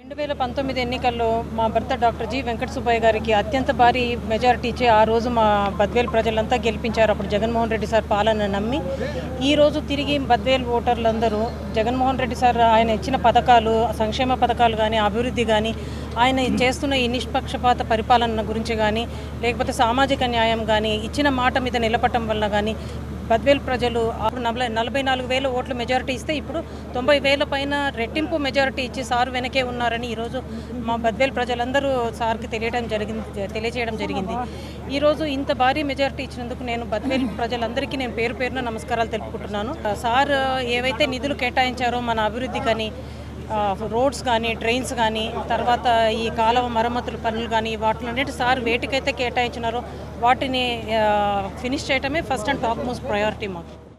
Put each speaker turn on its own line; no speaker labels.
రెండు వేల పంతొమ్మిది ఎన్నికల్లో మా భర్త డాక్టర్ జి వెంకట సుబ్బయ్య గారికి అత్యంత భారీ మెజారిటీ ఇచ్చి ఆ రోజు మా బద్వేల్ ప్రజలంతా గెలిపించారు అప్పుడు జగన్మోహన్ రెడ్డి సార్ పాలన నమ్మి ఈ రోజు తిరిగి బద్వేల్ ఓటర్లందరూ జగన్మోహన్ రెడ్డి సార్ ఆయన ఇచ్చిన పథకాలు సంక్షేమ పథకాలు కానీ అభివృద్ధి కానీ ఆయన చేస్తున్న ఈ నిష్పక్షపాత పరిపాలన గురించి కానీ లేకపోతే సామాజిక న్యాయం కానీ ఇచ్చిన మాట మీద నిలబడటం వల్ల కానీ బద్వేల్ ప్రజలు అప్పుడు నలభై నలభై నాలుగు వేల ఓట్ల మెజారిటీ ఇస్తే ఇప్పుడు తొంభై వేల పైన రెట్టింపు మెజారిటీ ఇచ్చి సార్ వెనకే ఉన్నారని ఈరోజు మా బద్వేల్ ప్రజలందరూ సార్కి తెలియడం జరిగింది తెలియజేయడం జరిగింది ఈరోజు ఇంత భారీ మెజారిటీ ఇచ్చినందుకు నేను బద్వేల్ ప్రజలందరికీ నేను పేరు పేరున నమస్కారాలు తెలుపుకుంటున్నాను సార్ ఏవైతే నిధులు కేటాయించారో మన అభివృద్ధికని ఆ, రోడ్స్ కానీ ట్రైన్స్ కానీ తర్వాత ఈ కాలువ మరమ్మతుల పనులు కానీ వాటిలన్నిటి సార్ వేటికైతే కేటాయించినారో వాటిని ఆ, ఫినిష్ చేయటమే first and top most priority మాకు